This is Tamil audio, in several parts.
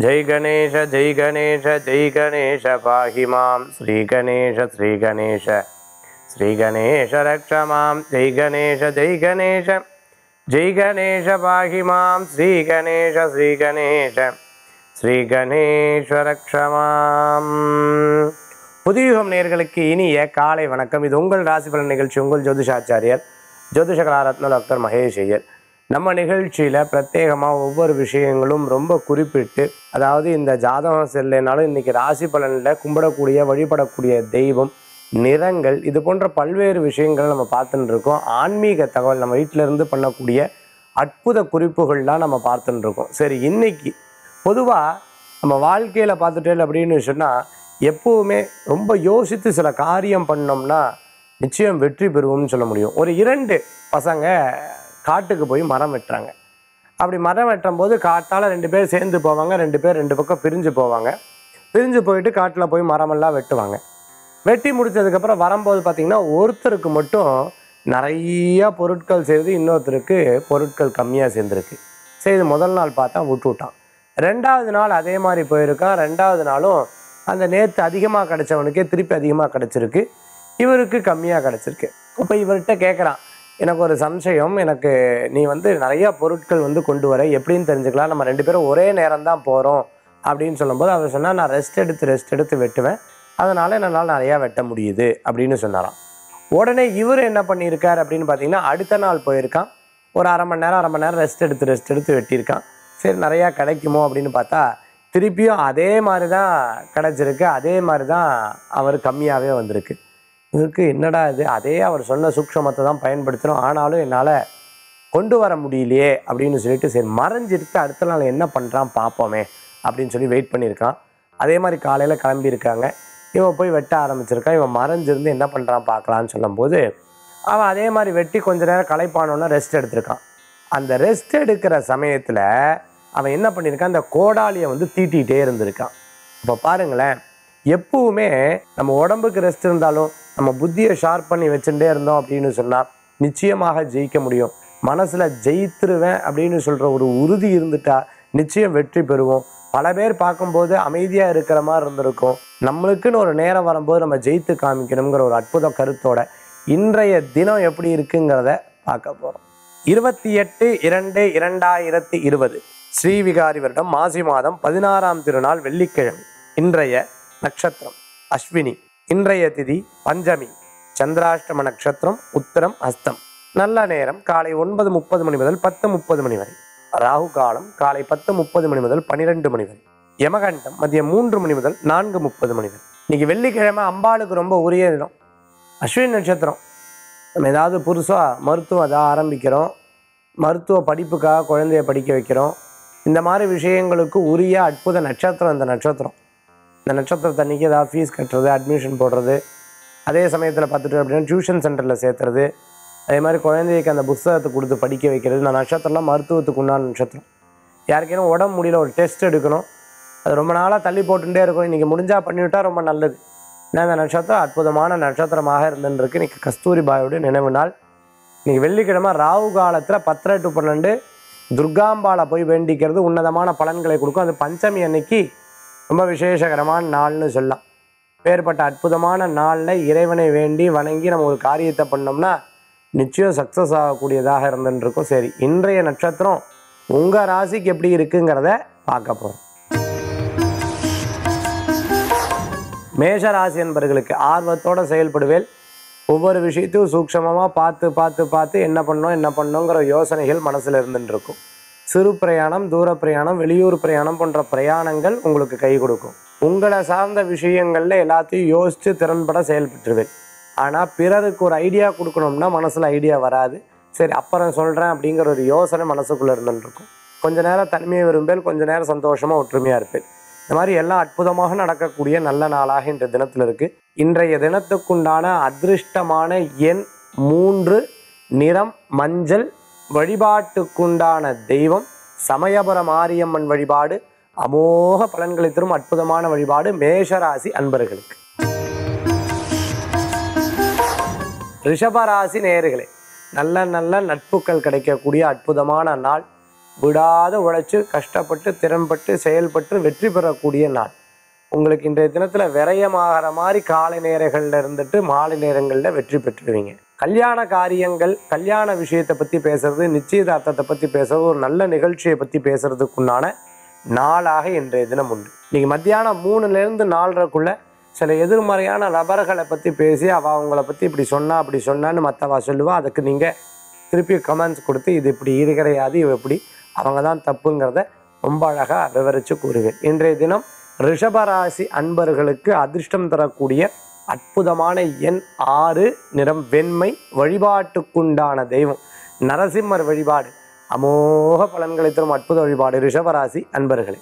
जय गणेश जय गणेश जय गणेश पाहि मां श्रीगणेश श्रीगणेश श्रीगणेश रक्ष मां जय गणेश जय गणेश जय गणेश पाहि मां श्रीगणेश श्रीगणेश ஸ்ரீகணேஷ ரக்ஷமாம் புதியுகம் நேர்களுக்கு இனிய காலை வணக்கம் இது உங்கள் ராசி பலன் நிகழ்ச்சி உங்கள் ஜோதிஷாச்சாரியர் ஜோதிஷ கலாரத்ன டாக்டர் மகேஷ் ஐயர் நம்ம நிகழ்ச்சியில் பிரத்யேகமாக ஒவ்வொரு விஷயங்களும் ரொம்ப குறிப்பிட்டு அதாவது இந்த ஜாதகம் செல்லைனாலும் இன்றைக்கி ராசி பலனில் கும்பிடக்கூடிய வழிபடக்கூடிய தெய்வம் நிறங்கள் இது போன்ற பல்வேறு விஷயங்கள் நம்ம பார்த்துட்டு இருக்கோம் ஆன்மீக தகவல் நம்ம வீட்டில இருந்து பண்ணக்கூடிய அற்புத குறிப்புகள்லாம் நம்ம பார்த்துட்டு இருக்கோம் சரி இன்னைக்கு பொதுவாக நம்ம வாழ்க்கையில் பார்த்துட்டேன் அப்படின்னு சொன்னால் எப்போவுமே ரொம்ப யோசித்து சில காரியம் பண்ணோம்னா நிச்சயம் வெற்றி பெறுவோம்னு சொல்ல முடியும் ஒரு இரண்டு பசங்க காட்டுக்கு போய் மரம் வெட்டுறாங்க அப்படி மரம் வெட்டும் போது காட்டால் ரெண்டு பேர் சேர்ந்து போவாங்க ரெண்டு பேர் ரெண்டு பக்கம் பிரிஞ்சு போவாங்க பிரிஞ்சு போயிட்டு காட்டில் போய் மரமெல்லாம் வெட்டுவாங்க வெட்டி முடிச்சதுக்கப்புறம் வரும்போது பார்த்திங்கன்னா ஒருத்தருக்கு மட்டும் நிறைய பொருட்கள் சேர்ந்து இன்னொருத்தருக்கு பொருட்கள் கம்மியாக சேர்ந்துருக்கு சரி இது முதல் நாள் பார்த்தா விட்டு விட்டான் ரெண்டாவது நாள் அதே மாதிரி போயிருக்கான் ரெண்டாவது நாளும் அந்த நேற்று அதிகமாக கிடைச்சவனுக்கே திருப்பி அதிகமாக கிடைச்சிருக்கு இவருக்கு கம்மியாக கிடைச்சிருக்கு இப்போ இவர்கிட்ட கேட்குறான் எனக்கு ஒரு சம்சயம் எனக்கு நீ வந்து நிறைய பொருட்கள் வந்து கொண்டு வர எப்படின்னு தெரிஞ்சுக்கலாம் நம்ம ரெண்டு பேரும் ஒரே நேரம் தான் போகிறோம் அப்படின்னு சொல்லும்போது அவர் சொன்னால் நான் ரெஸ்ட் எடுத்து ரெஸ்ட் எடுத்து வெட்டுவேன் அதனால் என்னால் நிறையா வெட்ட முடியுது அப்படின்னு சொன்னாராம் உடனே இவர் என்ன பண்ணியிருக்கார் அப்படின்னு பார்த்தீங்கன்னா அடுத்த நாள் போயிருக்கான் ஒரு அரை மணி நேரம் அரை மணி நேரம் ரெஸ்ட் எடுத்து ரெஸ்ட் எடுத்து வெட்டியிருக்கான் சரி நிறையா கிடைக்குமோ அப்படின்னு பார்த்தா திருப்பியும் அதே மாதிரி தான் கிடச்சிருக்கு அதே மாதிரி தான் அவர் கம்மியாகவே வந்திருக்கு இவருக்கு என்னடா இது அதே அவர் சொன்ன சூக்ஷமத்தை தான் பயன்படுத்தணும் ஆனாலும் என்னால் கொண்டு வர முடியலையே அப்படின்னு சொல்லிட்டு சரி மறைஞ்சிருக்கு அடுத்த நாள் என்ன பண்ணுறான் பார்ப்போமே அப்படின்னு சொல்லி வெயிட் பண்ணியிருக்கான் அதே மாதிரி காலையில் கிளம்பியிருக்காங்க இவன் போய் வெட்ட ஆரம்பிச்சிருக்கான் இவன் மறைஞ்சிருந்து என்ன பண்ணுறான் பார்க்கலான்னு சொல்லும்போது அவன் அதே மாதிரி வெட்டி கொஞ்ச நேரம் களைப்பானோன்னா ரெஸ்ட் எடுத்திருக்கான் அந்த ரெஸ்ட் எடுக்கிற சமயத்தில் அவன் என்ன பண்ணியிருக்கான் அந்த கோடாலியை வந்து தீட்டிகிட்டே இருந்திருக்கான் இப்போ பாருங்களேன் எப்பவுமே நம்ம உடம்புக்கு ரெஸ்ட் இருந்தாலும் நம்ம புத்தியை ஷார்ப் பண்ணி வச்சுட்டே இருந்தோம் அப்படின்னு சொன்னால் நிச்சயமாக ஜெயிக்க முடியும் மனசில் ஜெயித்துருவேன் அப்படின்னு சொல்கிற ஒரு உறுதி இருந்துட்டா நிச்சயம் வெற்றி பெறுவோம் பல பேர் பார்க்கும்போது அமைதியாக இருக்கிற மாதிரி இருந்திருக்கும் நம்மளுக்குன்னு ஒரு நேரம் வரும்போது நம்ம ஜெயித்து காமிக்கணுங்கிற ஒரு அற்புத கருத்தோட இன்றைய தினம் எப்படி இருக்குங்கிறத பார்க்க போகிறோம் இருபத்தி எட்டு இரண்டு இரண்டாயிரத்தி இருபது ஸ்ரீவிகாரி வருடம் மாசி மாதம் பதினாறாம் திருநாள் வெள்ளிக்கிழமை இன்றைய நட்சத்திரம் அஸ்வினி இன்றைய திதி பஞ்சமி சந்திராஷ்டம நட்சத்திரம் உத்தரம் அஸ்தம் நல்ல நேரம் காலை ஒன்பது முப்பது மணி முதல் பத்து முப்பது மணி வரை ராகு காலம் காலை பத்து முப்பது மணி முதல் பன்னிரெண்டு மணி வரை யமகண்டம் மதியம் மூன்று மணி முதல் நான்கு முப்பது மணி வரை இன்னைக்கு வெள்ளிக்கிழமை அம்பாளுக்கு ரொம்ப உரிய தினம் அஸ்வினி நட்சத்திரம் நம்ம ஏதாவது புதுசாக மருத்துவம் ஏதாவது ஆரம்பிக்கிறோம் மருத்துவ படிப்புக்காக குழந்தைய படிக்க வைக்கிறோம் இந்த மாதிரி விஷயங்களுக்கு உரிய அற்புத நட்சத்திரம் இந்த நட்சத்திரம் இந்த நட்சத்திரத்தை அன்றைக்கி ஏதாவது ஃபீஸ் கட்டுறது அட்மிஷன் போடுறது அதே சமயத்தில் பார்த்துட்டு அப்படின்னா டியூஷன் சென்டரில் சேர்த்துறது அதே மாதிரி குழந்தைக்கு அந்த புஸ்தகத்தை கொடுத்து படிக்க வைக்கிறது இந்த நட்சத்திரம்லாம் மருத்துவத்துக்கு உண்டான நட்சத்திரம் யாருக்கேனும் உடம்பு முடியல ஒரு டெஸ்ட் எடுக்கணும் அது ரொம்ப நாளாக தள்ளி போட்டுட்டே இருக்கும் இன்றைக்கி முடிஞ்சால் பண்ணிவிட்டா ரொம்ப நல்லது ஏன்னா இந்த நட்சத்திரம் அற்புதமான நட்சத்திரமாக இருந்துருக்கு இன்றைக்கி கஸ்தூரிபாயோட நினைவு நாள் இன்றைக்கி வெள்ளிக்கிழமை ராகு காலத்தில் பத்தரை டு பன்னெண்டு துர்காம்பாளை போய் வேண்டிக்கிறது உன்னதமான பலன்களை கொடுக்கும் அது பஞ்சமி அன்னைக்கு ரொம்ப விசேஷகரமான நாள்னு சொல்லலாம் பேர்பட்ட அற்புதமான நாளில் இறைவனை வேண்டி வணங்கி நம்ம ஒரு காரியத்தை பண்ணோம்னா நிச்சயம் சக்ஸஸ் ஆகக்கூடியதாக இருந்துட்டு இருக்கும் சரி இன்றைய நட்சத்திரம் உங்கள் ராசிக்கு எப்படி இருக்குங்கிறத பார்க்க போகிறோம் மேஷ ராசி என்பர்களுக்கு ஆர்வத்தோடு செயல்படுவேல் ஒவ்வொரு விஷயத்தையும் சூக்ஷமமாக பார்த்து பார்த்து பார்த்து என்ன பண்ணோம் என்ன பண்ணோங்கிற யோசனைகள் மனசில் இருந்துட்டு இருக்கும் சிறு பிரயாணம் தூர பிரயாணம் வெளியூர் பிரயாணம் போன்ற பிரயாணங்கள் உங்களுக்கு கை கொடுக்கும் உங்களை சார்ந்த விஷயங்களில் எல்லாத்தையும் யோசித்து திறன்பட செயல்பட்டுருவேன் ஆனால் பிறருக்கு ஒரு ஐடியா கொடுக்கணும்னா மனசில் ஐடியா வராது சரி அப்புறம் சொல்கிறேன் அப்படிங்கிற ஒரு யோசனை மனசுக்குள்ளே இருந்துட்டு இருக்கும் கொஞ்ச நேரம் தனிமையை விரும்பேல் கொஞ்ச நேரம் சந்தோஷமாக ஒற்றுமையாக இருப்பேன் இந்த மாதிரி எல்லாம் அற்புதமாக நடக்கக்கூடிய நல்ல நாளாக இன்றைய தினத்தில் இருக்குது இன்றைய தினத்துக்குண்டான அதிர்ஷ்டமான எண் மூன்று நிறம் மஞ்சள் வழிபாட்டுக்குண்டான தெய்வம் சமயபுர மாரியம்மன் வழிபாடு அமோக பலன்களை தரும் அற்புதமான வழிபாடு மேஷராசி அன்பர்களுக்கு ரிஷபராசி நேயர்களே நல்ல நல்ல நட்புகள் கிடைக்கக்கூடிய அற்புதமான நாள் விடாத உழைச்சு கஷ்டப்பட்டு திறன்பட்டு செயல்பட்டு வெற்றி பெறக்கூடிய நாள் உங்களுக்கு இன்றைய தினத்தில் விரயமாகிற மாதிரி காலை நேரங்களில் இருந்துட்டு மாலை நேரங்களில் வெற்றி பெற்றுடுவீங்க கல்யாண காரியங்கள் கல்யாண விஷயத்தை பற்றி பேசுறது நிச்சயதார்த்தத்தை பற்றி பேசுறது ஒரு நல்ல நிகழ்ச்சியை பற்றி பேசுறதுக்குண்டான நாளாக இன்றைய தினம் உண்டு நீங்கள் மத்தியானம் மூணுலேருந்து நாலரைக்குள்ள சில எதிர்மறையான நபர்களை பற்றி பேசி அவ அவங்கள பற்றி இப்படி சொன்னா அப்படி சொன்னான்னு மற்றவா சொல்லுவா அதுக்கு நீங்கள் திருப்பி கமெண்ட்ஸ் கொடுத்து இது இப்படி இது கிடையாது இவ இப்படி அவங்க தான் தப்புங்கிறத ரொம்ப அழகாக விவரித்து கூறுவேன் இன்றைய தினம் ரிஷபராசி அன்பர்களுக்கு அதிர்ஷ்டம் தரக்கூடிய அற்புதமான எண் ஆறு நிறம் வெண்மை வழிபாட்டுக்குண்டான தெய்வம் நரசிம்மர் வழிபாடு அமோக பலன்களை தரும் அற்புத வழிபாடு ரிஷபராசி அன்பர்களே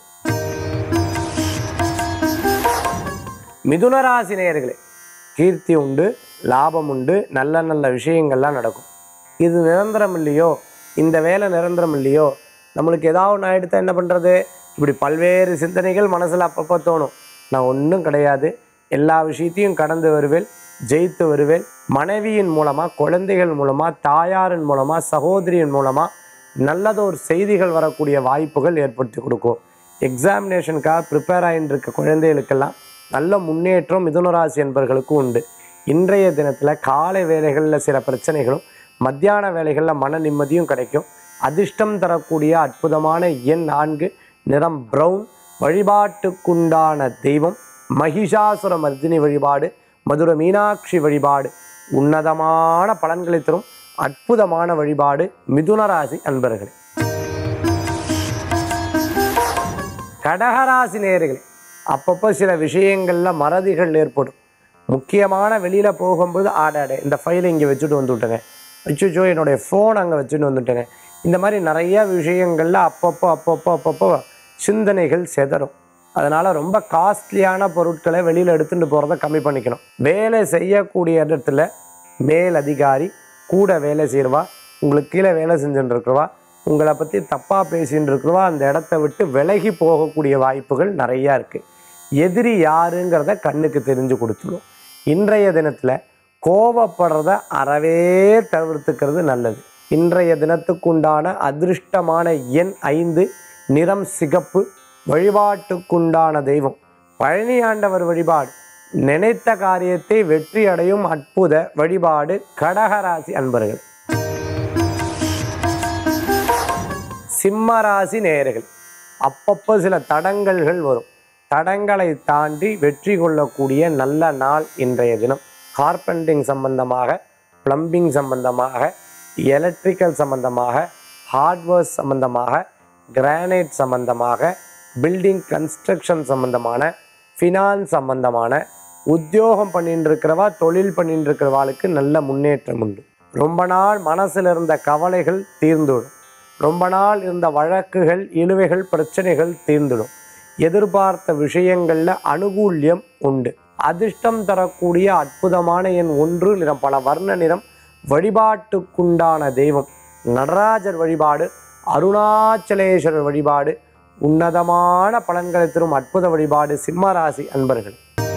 மிதுனராசி நேயர்களே கீர்த்தி உண்டு லாபம் உண்டு நல்ல நல்ல விஷயங்கள்லாம் நடக்கும் இது நிரந்தரம் இல்லையோ இந்த வேலை நிரந்தரம் இல்லையோ நம்மளுக்கு ஏதாவது ஒன்று ஆகிடுத்தா என்ன பண்ணுறது இப்படி பல்வேறு சிந்தனைகள் மனசில் அப்பப்போ தோணும் நான் ஒன்றும் கிடையாது எல்லா விஷயத்தையும் கடந்து வருவேன் ஜெயித்து வருவேன் மனைவியின் மூலமாக குழந்தைகள் மூலமாக தாயாரின் மூலமாக சகோதரியின் மூலமாக நல்லதொரு செய்திகள் வரக்கூடிய வாய்ப்புகள் ஏற்படுத்தி கொடுக்கும் எக்ஸாமினேஷனுக்காக ப்ரிப்பேர் ஆகிட்டு இருக்க குழந்தைகளுக்கெல்லாம் நல்ல முன்னேற்றம் மிதுனராசி என்பர்களுக்கும் உண்டு இன்றைய தினத்தில் காலை வேலைகளில் சில பிரச்சனைகளும் மத்தியான வேலைகளில் மன நிம்மதியும் கிடைக்கும் அதிர்ஷ்டம் தரக்கூடிய அற்புதமான எண் நான்கு நிறம் பிரவுன் வழிபாட்டுக்குண்டான தெய்வம் மகிஷாசுர மர்தினி வழிபாடு மதுரை மீனாட்சி வழிபாடு உன்னதமான பலன்களை தரும் அற்புதமான வழிபாடு மிதுனராசி அன்பர்களே கடகராசி நேயர்களே அப்பப்போ சில விஷயங்களில் மறதிகள் ஏற்படும் முக்கியமான வெளியில் போகும்போது ஆடாடே இந்த ஃபைலை இங்கே வச்சுட்டு வந்து விட்டேங்க வச்சுச்சோ என்னுடைய ஃபோன் அங்கே வச்சுட்டு வந்துட்டேங்க இந்த மாதிரி நிறைய விஷயங்களில் அப்பப்போ அப்பப்போ அப்பப்போ சிந்தனைகள் செதறும் அதனால் ரொம்ப காஸ்ட்லியான பொருட்களை வெளியில் எடுத்துகிட்டு போகிறத கம்மி பண்ணிக்கணும் வேலை செய்யக்கூடிய இடத்துல மேல் அதிகாரி கூட வேலை செய்கிறவா உங்களுக்கு கீழே வேலை செஞ்சுட்டு இருக்கிறவா உங்களை பற்றி தப்பாக பேசின்னு இருக்கிறவா அந்த இடத்த விட்டு விலகி போகக்கூடிய வாய்ப்புகள் நிறையா இருக்குது எதிரி யாருங்கிறத கண்ணுக்கு தெரிஞ்சு கொடுத்துடும் இன்றைய தினத்தில் கோபப்படுறத அறவே தவிர்த்துக்கிறது நல்லது இன்றைய தினத்துக்குண்டான அதிர்ஷ்டமான எண் ஐந்து நிறம் சிகப்பு வழிபாட்டுக்குண்டான தெய்வம் பழனி ஆண்டவர் வழிபாடு நினைத்த காரியத்தை வெற்றி அடையும் அற்புத வழிபாடு கடகராசி அன்பர்கள் சிம்மராசி நேயர்கள் அப்பப்போ சில தடங்கல்கள் வரும் தடங்களை தாண்டி வெற்றி கொள்ளக்கூடிய நல்ல நாள் இன்றைய தினம் கார்பெண்டிங் சம்பந்தமாக பிளம்பிங் சம்பந்தமாக எலக்ட்ரிக்கல் சம்பந்தமாக ஹார்ட்வேர்ஸ் சம்பந்தமாக கிரானைட் சம்பந்தமாக பில்டிங் கன்ஸ்ட்ரக்ஷன் சம்பந்தமான ஃபினான்ஸ் சம்பந்தமான உத்தியோகம் பண்ணிட்டு இருக்கிறவா தொழில் பண்ணிட்டு இருக்கிறவாளுக்கு நல்ல முன்னேற்றம் உண்டு ரொம்ப நாள் மனசில் இருந்த கவலைகள் தீர்ந்துவிடும் ரொம்ப நாள் இருந்த வழக்குகள் இழுவைகள் பிரச்சனைகள் தீர்ந்துடும் எதிர்பார்த்த விஷயங்களில் அனுகூல்யம் உண்டு அதிர்ஷ்டம் தரக்கூடிய அற்புதமான எண் ஒன்று நிறம் பல வர்ண நிறம் வழிபாட்டுக்குண்டான தெய்வம் நடராஜர் வழிபாடு அருணாச்சலேஸ்வரர் வழிபாடு உன்னதமான பலன்களை தரும் அற்புத வழிபாடு சிம்மராசி அன்பர்கள்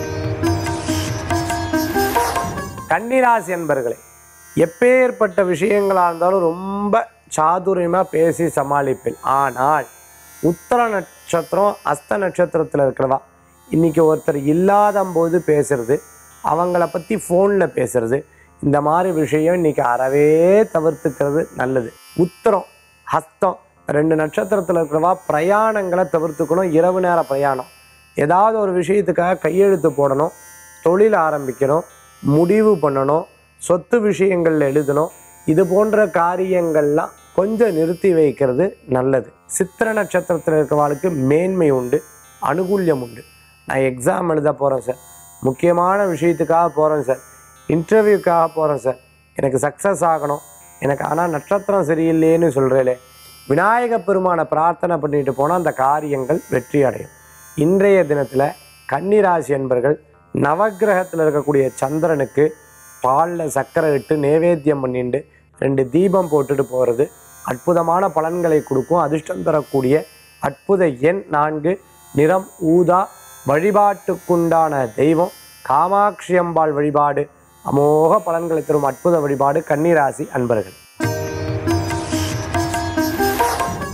கன்னிராசி அன்பர்களே எப்பேற்பட்ட விஷயங்களாக இருந்தாலும் ரொம்ப சாதுரியமாக பேசி சமாளிப்பேன் ஆனால் உத்தர நட்சத்திரம் அஸ்த நட்சத்திரத்தில் இருக்கிறவா இன்றைக்கி ஒருத்தர் இல்லாத போது பேசுறது அவங்கள பற்றி ஃபோனில் பேசுறது இந்த மாதிரி விஷயம் இன்றைக்கி அறவே தவிர்த்துக்கிறது நல்லது உத்தரம் ஹஸ்தம் ரெண்டு நட்சத்திரத்தில் இருக்கிறவா பிரயாணங்களை தவிர்த்துக்கணும் இரவு நேர பிரயாணம் ஏதாவது ஒரு விஷயத்துக்காக கையெழுத்து போடணும் தொழில் ஆரம்பிக்கணும் முடிவு பண்ணணும் சொத்து விஷயங்களில் எழுதணும் இது போன்ற காரியங்கள்லாம் கொஞ்சம் நிறுத்தி வைக்கிறது நல்லது சித்திர நட்சத்திரத்தில் இருக்கிறவாளுக்கு மேன்மை உண்டு அனுகூல்யம் உண்டு நான் எக்ஸாம் எழுத போகிறேன் சார் முக்கியமான விஷயத்துக்காக போகிறேன் சார் இன்டர்வியூக்காக போகிறேன் சார் எனக்கு சக்ஸஸ் ஆகணும் எனக்கு ஆனால் நட்சத்திரம் சரியில்லையேன்னு சொல்கிறேலே விநாயக பெருமானை பிரார்த்தனை பண்ணிட்டு போனால் அந்த காரியங்கள் வெற்றி அடையும் இன்றைய தினத்தில் கன்னிராசி என்பர்கள் நவக்கிரகத்தில் இருக்கக்கூடிய சந்திரனுக்கு பாலில் சர்க்கரை இட்டு நேவேத்தியம் பண்ணிட்டு ரெண்டு தீபம் போட்டுட்டு போகிறது அற்புதமான பலன்களை கொடுக்கும் அதிர்ஷ்டம் தரக்கூடிய அற்புத எண் நான்கு நிறம் ஊதா வழிபாட்டுக்குண்டான தெய்வம் காமாட்சி அம்பாள் வழிபாடு அமோக பலன்களை தரும் அற்புத வழிபாடு கன்னிராசி அன்பர்கள்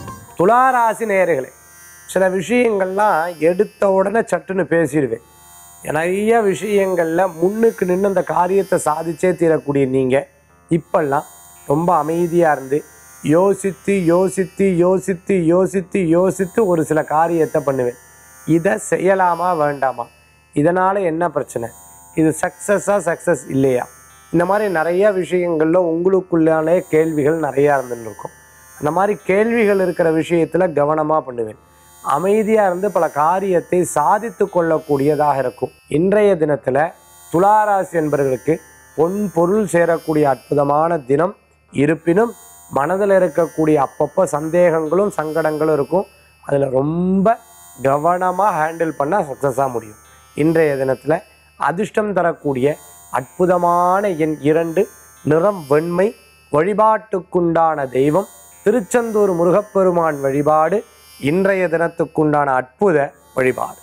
துளாராசி நேயர்களே சில விஷயங்கள்லாம் எடுத்த உடனே சட்டுன்னு பேசிடுவேன் நிறைய விஷயங்களில் முன்னுக்கு நின்று அந்த காரியத்தை சாதிச்சே தீரக்கூடிய நீங்கள் இப்பெல்லாம் ரொம்ப அமைதியாக இருந்து யோசித்து யோசித்து யோசித்து யோசித்து யோசித்து ஒரு சில காரியத்தை பண்ணுவேன் இதை செய்யலாமா வேண்டாமா இதனால் என்ன பிரச்சனை இது சக்ஸஸாக சக்ஸஸ் இல்லையா இந்த மாதிரி நிறைய விஷயங்களில் உங்களுக்குள்ளாலே கேள்விகள் நிறையா இருந்துன்னு இருக்கும் அந்த மாதிரி கேள்விகள் இருக்கிற விஷயத்தில் கவனமாக பண்ணுவேன் அமைதியாக இருந்து பல காரியத்தை சாதித்து கொள்ளக்கூடியதாக இருக்கும் இன்றைய தினத்தில் துளாராசி என்பவர்களுக்கு பொன் பொருள் சேரக்கூடிய அற்புதமான தினம் இருப்பினும் மனதில் இருக்கக்கூடிய அப்பப்போ சந்தேகங்களும் சங்கடங்களும் இருக்கும் அதில் ரொம்ப கவனமாக ஹேண்டில் பண்ணால் சக்ஸஸாக முடியும் இன்றைய தினத்தில் அதிர்ஷ்டம் தரக்கூடிய அற்புதமான எண் இரண்டு நிறம் வெண்மை வழிபாட்டுக்குண்டான தெய்வம் திருச்செந்தூர் முருகப்பெருமான் வழிபாடு இன்றைய தினத்துக்குண்டான அற்புத வழிபாடு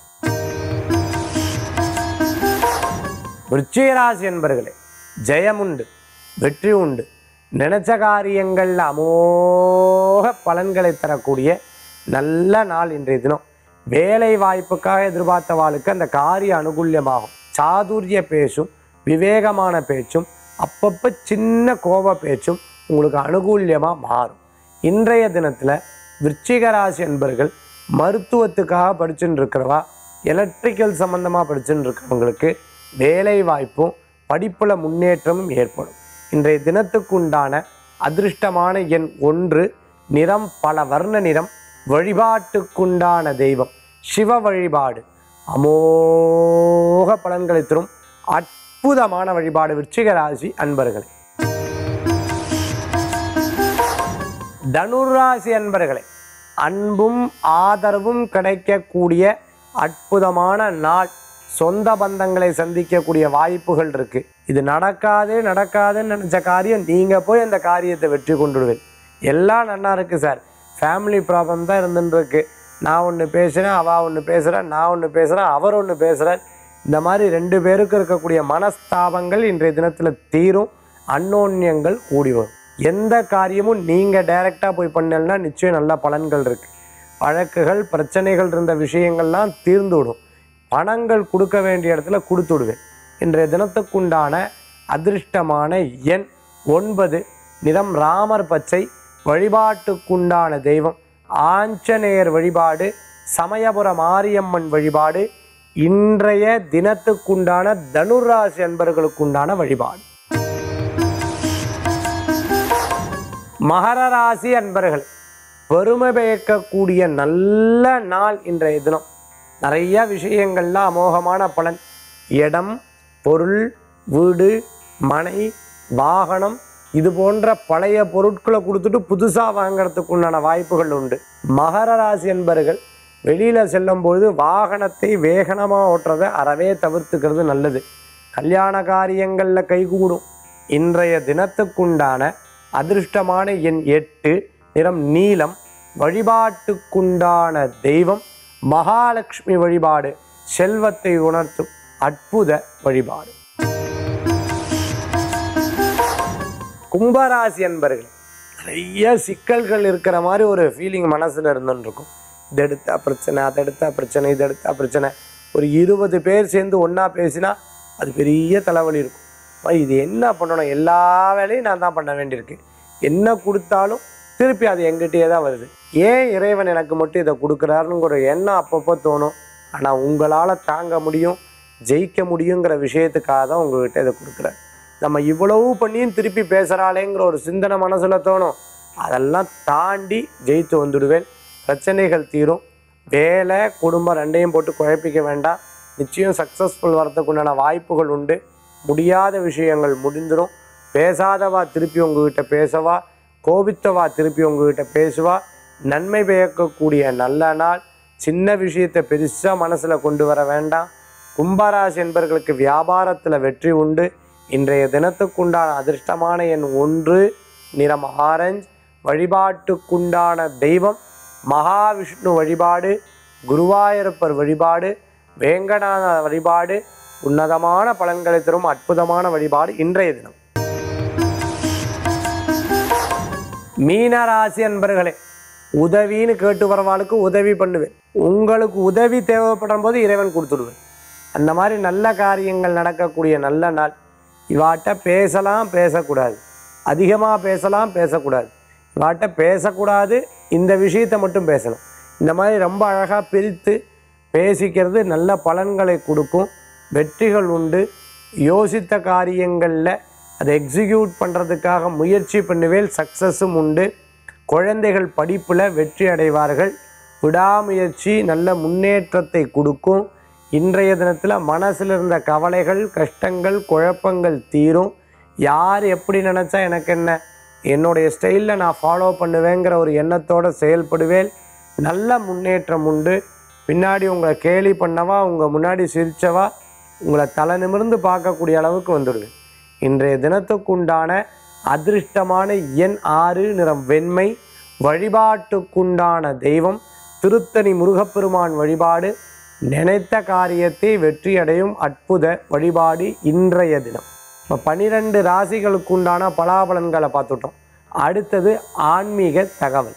விருச்சிகராசி என்பர்களே ஜெயமுண்டு வெற்றி உண்டு நினைச்ச காரியங்களில் அமோக பலன்களை தரக்கூடிய நல்ல நாள் இன்றைய தினம் வேலை வாய்ப்புக்காக எதிர்பார்த்தவாளுக்கு அந்த காரிய அனுகூல்யமாகும் சாதுரிய பேச்சும் விவேகமான பேச்சும் அப்பப்போ சின்ன கோப பேச்சும் உங்களுக்கு அனுகூல்யமாக மாறும் இன்றைய தினத்தில் விருச்சிக ராசி என்பர்கள் மருத்துவத்துக்காக படிச்சுட்டு இருக்கிறவா எலக்ட்ரிக்கல் சம்மந்தமாக படிச்சுட்டு இருக்கிறவங்களுக்கு வேலை வாய்ப்பும் படிப்புல முன்னேற்றமும் ஏற்படும் இன்றைய தினத்துக்குண்டான அதிர்ஷ்டமான எண் ஒன்று நிறம் பல வர்ண நிறம் வழிபாட்டுக்குண்டான தெய்வம் சிவ வழிபாடு அமோக பலன்களை தரும் அற்புதமான வழிபாடு விருச்சிக ராசி அன்பர்களே தனுராசி அன்பர்களே அன்பும் ஆதரவும் கிடைக்கக்கூடிய அற்புதமான நாள் சொந்த பந்தங்களை சந்திக்கக்கூடிய வாய்ப்புகள் இருக்கு இது நடக்காது நடக்காதுன்னு நினைச்ச காரியம் நீங்க போய் அந்த காரியத்தை வெற்றி கொண்டுடுவேன் எல்லாம் நல்லா இருக்கு சார் ஃபேமிலி ப்ராப்ளம் தான் இருந்துட்டு இருக்கு நான் ஒன்று பேசுகிறேன் அவள் ஒன்று பேசுகிறேன் நான் ஒன்று பேசுகிறேன் அவர் ஒன்று பேசுகிறார் இந்த மாதிரி ரெண்டு பேருக்கு இருக்கக்கூடிய மனஸ்தாபங்கள் இன்றைய தினத்தில் தீரும் அன்னோன்யங்கள் கூடி வரும் எந்த காரியமும் நீங்கள் டைரெக்டாக போய் பண்ணலன்னா நிச்சயம் நல்ல பலன்கள் இருக்குது வழக்குகள் பிரச்சனைகள் இருந்த விஷயங்கள்லாம் தீர்ந்து விடும் பணங்கள் கொடுக்க வேண்டிய இடத்துல கொடுத்து விடுவேன் இன்றைய தினத்துக்குண்டான அதிர்ஷ்டமான எண் ஒன்பது நிறம் ராமர் பச்சை வழிபாட்டுக்குண்டான தெய்வம் ஆஞ்சநேயர் வழிபாடு சமயபுர மாரியம்மன் வழிபாடு இன்றைய தினத்துக்குண்டான தனுராசி அன்பர்களுக்குண்டான வழிபாடு மகர ராசி அன்பர்கள் பெருமை பயக்கக்கூடிய நல்ல நாள் இன்றைய தினம் நிறைய விஷயங்கள்லாம் அமோகமான பலன் இடம் பொருள் வீடு மனை வாகனம் இது போன்ற பழைய பொருட்களை கொடுத்துட்டு புதுசாக வாங்குறதுக்கு உண்டான வாய்ப்புகள் உண்டு மகர ராசி என்பர்கள் வெளியில் செல்லும்பொழுது வாகனத்தை வேகனமாக ஓட்டுறதை அறவே தவிர்த்துக்கிறது நல்லது கல்யாண காரியங்களில் கைகூடும் இன்றைய தினத்துக்குண்டான அதிர்ஷ்டமான எண் எட்டு நிறம் நீலம் வழிபாட்டுக்குண்டான தெய்வம் மகாலட்சுமி வழிபாடு செல்வத்தை உணர்த்தும் அற்புத வழிபாடு கும்பராசி அன்பர்கள் நிறைய சிக்கல்கள் இருக்கிற மாதிரி ஒரு ஃபீலிங் மனசில் இருந்துன்னு இருக்கும் இது எடுத்தா பிரச்சனை அதை எடுத்தா பிரச்சனை இது எடுத்தா பிரச்சனை ஒரு இருபது பேர் சேர்ந்து ஒன்றா பேசினா அது பெரிய தலைவலி இருக்கும் அப்ப இது என்ன பண்ணணும் எல்லா வேலையும் நான் தான் பண்ண வேண்டியிருக்கு என்ன கொடுத்தாலும் திருப்பி அது எங்கிட்டயே தான் வருது ஏன் இறைவன் எனக்கு மட்டும் இதை கொடுக்குறாருங்கிற எண்ணம் அப்பப்போ தோணும் ஆனால் உங்களால் தாங்க முடியும் ஜெயிக்க முடியுங்கிற விஷயத்துக்காக தான் உங்ககிட்ட இதை கொடுக்குறாரு நம்ம இவ்வளவு பண்ணியும் திருப்பி பேசுகிறாளேங்கிற ஒரு சிந்தனை மனசில் தோணும் அதெல்லாம் தாண்டி ஜெயித்து வந்துடுவேன் பிரச்சனைகள் தீரும் வேலை குடும்பம் ரெண்டையும் போட்டு குழப்பிக்க வேண்டாம் நிச்சயம் சக்ஸஸ்ஃபுல் வரதுக்குண்டான வாய்ப்புகள் உண்டு முடியாத விஷயங்கள் முடிந்துடும் பேசாதவா திருப்பி உங்ககிட்ட பேசவா கோபித்தவா திருப்பி உங்ககிட்ட பேசுவா நன்மை பயக்கக்கூடிய நல்ல நாள் சின்ன விஷயத்தை பெருசாக மனசில் கொண்டு வர வேண்டாம் கும்பராசி என்பவர்களுக்கு வியாபாரத்தில் வெற்றி உண்டு இன்றைய தினத்துக்குண்டான அதிர்ஷ்டமான எண் ஒன்று நிறம் ஆரஞ்சு வழிபாட்டுக்குண்டான தெய்வம் மகாவிஷ்ணு வழிபாடு குருவாயூரப்பர் வழிபாடு வேங்கடான வழிபாடு உன்னதமான பலன்களை தரும் அற்புதமான வழிபாடு இன்றைய தினம் மீனராசி அன்பர்களே உதவின்னு கேட்டு வரவாளுக்கு உதவி பண்ணுவேன் உங்களுக்கு உதவி தேவைப்படும் போது இறைவன் கொடுத்துடுவேன் அந்த மாதிரி நல்ல காரியங்கள் நடக்கக்கூடிய நல்ல நாள் இவாட்ட பேசலாம் பேசக்கூடாது அதிகமாக பேசலாம் பேசக்கூடாது இவாட்ட பேசக்கூடாது இந்த விஷயத்தை மட்டும் பேசணும் இந்த மாதிரி ரொம்ப அழகாக பிரித்து பேசிக்கிறது நல்ல பலன்களை கொடுக்கும் வெற்றிகள் உண்டு யோசித்த காரியங்களில் அதை எக்ஸிக்யூட் பண்ணுறதுக்காக முயற்சி பண்ணுவேல் சக்ஸஸும் உண்டு குழந்தைகள் படிப்பில் வெற்றி அடைவார்கள் விடாமுயற்சி நல்ல முன்னேற்றத்தை கொடுக்கும் இன்றைய தினத்தில் மனசில் இருந்த கவலைகள் கஷ்டங்கள் குழப்பங்கள் தீரும் யார் எப்படி நினச்சா எனக்கு என்ன என்னுடைய ஸ்டைலில் நான் ஃபாலோ பண்ணுவேங்கிற ஒரு எண்ணத்தோடு செயல்படுவேன் நல்ல முன்னேற்றம் உண்டு பின்னாடி உங்களை கேலி பண்ணவா உங்கள் முன்னாடி சிரிச்சவா உங்களை தலை நிமிர்ந்து பார்க்கக்கூடிய அளவுக்கு வந்துடுவேன் இன்றைய தினத்துக்குண்டான அதிர்ஷ்டமான எண் ஆறு நிறம் வெண்மை வழிபாட்டுக்குண்டான தெய்வம் திருத்தணி முருகப்பெருமான் வழிபாடு நினைத்த காரியத்தை வெற்றியடையும் அற்புத வழிபாடு இன்றைய தினம் இப்போ பனிரெண்டு ராசிகளுக்குண்டான பலாபலன்களை பார்த்துட்டோம் அடுத்தது ஆன்மீக தகவல்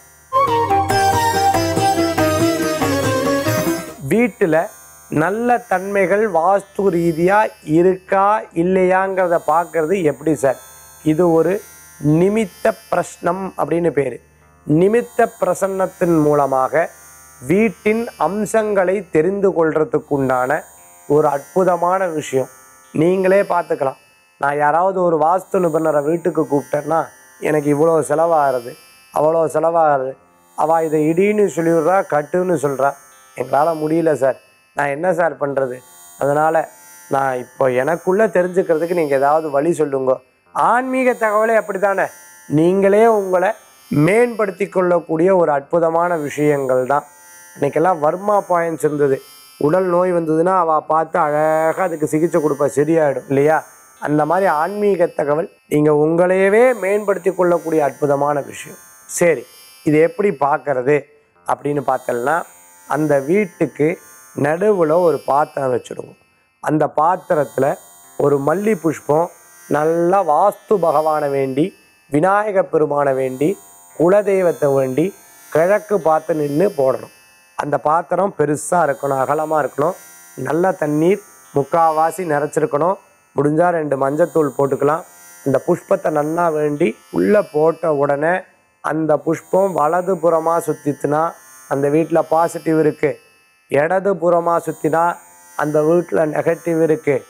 வீட்டில் நல்ல தன்மைகள் வாஸ்து ரீதியாக இருக்கா இல்லையாங்கிறத பார்க்கறது எப்படி சார் இது ஒரு நிமித்த பிரஷ்னம் அப்படின்னு பேர் நிமித்த பிரசன்னத்தின் மூலமாக வீட்டின் அம்சங்களை தெரிந்து கொள்றதுக்குண்டான ஒரு அற்புதமான விஷயம் நீங்களே பார்த்துக்கலாம் நான் யாராவது ஒரு வாஸ்து நிபுணரை வீட்டுக்கு கூப்பிட்டேன்னா எனக்கு இவ்வளோ செலவாகிறது அவ்வளோ செலவாகிறது அவள் இதை இடின்னு சொல்லிடுறா கட்டுன்னு சொல்கிறா எங்களால் முடியல சார் நான் என்ன சார் பண்ணுறது அதனால் நான் இப்போ எனக்குள்ளே தெரிஞ்சுக்கிறதுக்கு நீங்கள் ஏதாவது வழி சொல்லுங்க ஆன்மீக தகவலே அப்படி தானே நீங்களே உங்களை மேம்படுத்தி கொள்ளக்கூடிய ஒரு அற்புதமான விஷயங்கள் தான் இன்னைக்கெல்லாம் வர்மா பாயிண்ட்ஸ் இருந்தது உடல் நோய் வந்ததுன்னா அவள் பார்த்து அழகாக அதுக்கு சிகிச்சை கொடுப்பா சரியாயிடும் இல்லையா அந்த மாதிரி ஆன்மீக தகவல் நீங்கள் உங்களையவே மேம்படுத்தி கொள்ளக்கூடிய அற்புதமான விஷயம் சரி இது எப்படி பார்க்கறது அப்படின்னு பார்த்தோம்னா அந்த வீட்டுக்கு நடுவில் ஒரு பாத்திரம் வச்சுடுவோம் அந்த பாத்திரத்தில் ஒரு மல்லி புஷ்பம் நல்லா வாஸ்து பகவானை வேண்டி விநாயக பெருமானை வேண்டி குலதெய்வத்தை வேண்டி கிழக்கு பார்த்து நின்று போடணும் அந்த பாத்திரம் பெருசாக இருக்கணும் அகலமாக இருக்கணும் நல்ல தண்ணீர் முக்காவாசி நிறைச்சிருக்கணும் முடிஞ்சால் ரெண்டு மஞ்சத்தூள் போட்டுக்கலாம் அந்த புஷ்பத்தை நன்னா வேண்டி உள்ளே போட்ட உடனே அந்த புஷ்பம் வலது புறமாக சுற்றித்துனா அந்த வீட்டில் பாசிட்டிவ் இருக்குது இடது புறமாக சுற்றினா அந்த வீட்டில் நெகட்டிவ் இருக்குது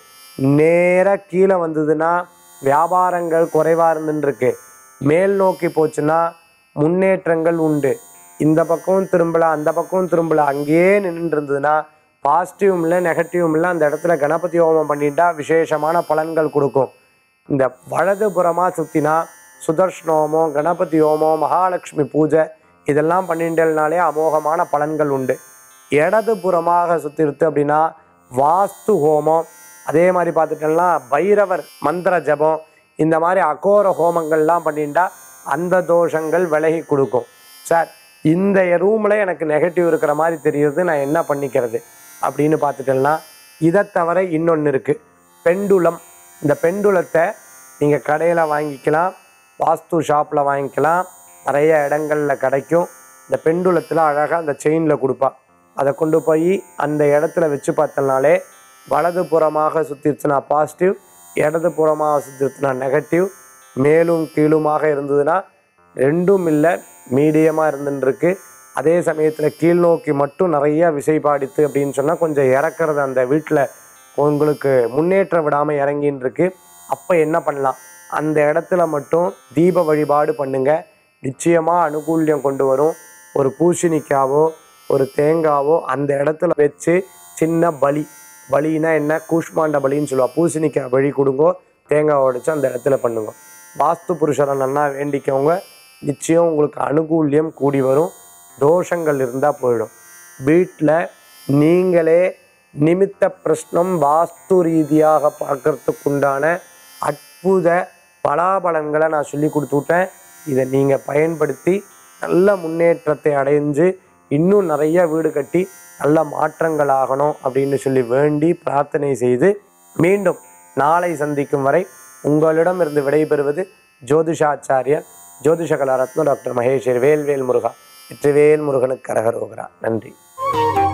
நேராக கீழே வந்ததுன்னா வியாபாரங்கள் குறைவாக இருந்துருக்கு மேல் நோக்கி போச்சுன்னா முன்னேற்றங்கள் உண்டு இந்த பக்கமும் திரும்பல அந்த பக்கமும் திரும்பல அங்கேயே நின்று இருந்ததுன்னா பாசிட்டிவும் இல்லை நெகட்டிவும் இல்லை அந்த இடத்துல கணபதி ஹோமம் பண்ணிட்டா விசேஷமான பலன்கள் கொடுக்கும் இந்த வலது புறமாக சுற்றினா சுதர்ஷன ஹோமம் கணபதி ஹோமம் மகாலட்சுமி பூஜை இதெல்லாம் பண்ணிட்டல்னாலே அமோகமான பலன்கள் உண்டு இடது புறமாக சுற்றிருத்து அப்படின்னா வாஸ்து ஹோமம் அதே மாதிரி பார்த்துட்டோம்னா பைரவர் மந்திர ஜபம் இந்த மாதிரி அகோர ஹோமங்கள்லாம் பண்ணிட்டா அந்த தோஷங்கள் விலகி கொடுக்கும் சார் இந்த ரூமில் எனக்கு நெகட்டிவ் இருக்கிற மாதிரி தெரியுது நான் என்ன பண்ணிக்கிறது அப்படின்னு பார்த்துட்டோம்னா இதை தவிர இன்னொன்று இருக்குது பெண்டுலம் இந்த பெண்டுலத்தை நீங்கள் கடையில் வாங்கிக்கலாம் வாஸ்து ஷாப்பில் வாங்கிக்கலாம் நிறைய இடங்களில் கிடைக்கும் இந்த பெண்டுலத்தில் அழகாக அந்த செயினில் கொடுப்பா அதை கொண்டு போய் அந்த இடத்துல வச்சு பார்த்தனாலே வலது புறமாக சுற்றிருச்சுனா பாசிட்டிவ் இடது புறமாக சுற்றிருச்சுனா நெகட்டிவ் மேலும் கீழுமாக இருந்ததுன்னா ரெண்டும் இல்லை மீடியமாக இருந்துருக்கு அதே சமயத்தில் கீழ் நோக்கி மட்டும் நிறைய விசைப்பாடித்து அப்படின்னு சொன்னால் கொஞ்சம் இறக்குறது அந்த வீட்டில் உங்களுக்கு முன்னேற்றம் விடாமல் இறங்கின்னு இருக்கு அப்போ என்ன பண்ணலாம் அந்த இடத்துல மட்டும் தீப வழிபாடு பண்ணுங்க நிச்சயமாக அனுகூல்யம் கொண்டு வரும் ஒரு பூசணிக்காவோ ஒரு தேங்காவோ அந்த இடத்துல வச்சு சின்ன பலி பலினா என்ன கூஷ்மாண்ட பலின்னு சொல்லுவா பூசணிக்காய் பலி கொடுங்கோ தேங்காய் உடைச்சு அந்த இடத்துல பண்ணுங்க வாஸ்து புருஷரை நன்னா வேண்டிக்கவங்க நிச்சயம் உங்களுக்கு அனுகூல்யம் கூடி வரும் தோஷங்கள் இருந்தால் போயிடும் வீட்டில் நீங்களே நிமித்த பிரശ്னம் வாஸ்து ரீதியாக பார்க்கறதுக்குண்டான அற்புத பலாபலன்களை நான் சொல்லி கொடுத்து விட்டேன் இதை நீங்கள் பயன்படுத்தி நல்ல முன்னேற்றத்தை அடைஞ்சு இன்னும் நிறைய வீடு கட்டி நல்ல மாற்றங்கள் ஆகணும் அப்படின்னு சொல்லி வேண்டி பிரார்த்தனை செய்து மீண்டும் நாளை சந்திக்கும் வரை உங்களிடமிருந்து விடைபெறுவது ஜோதிஷாச்சாரியர் ஜோதிஷகலா ரத்ன டாக்டர் மகேஸ்வர் வேல்வேல் முருகா வெற்றிவேல் முருகனுக்கு கரகரோகரா நன்றி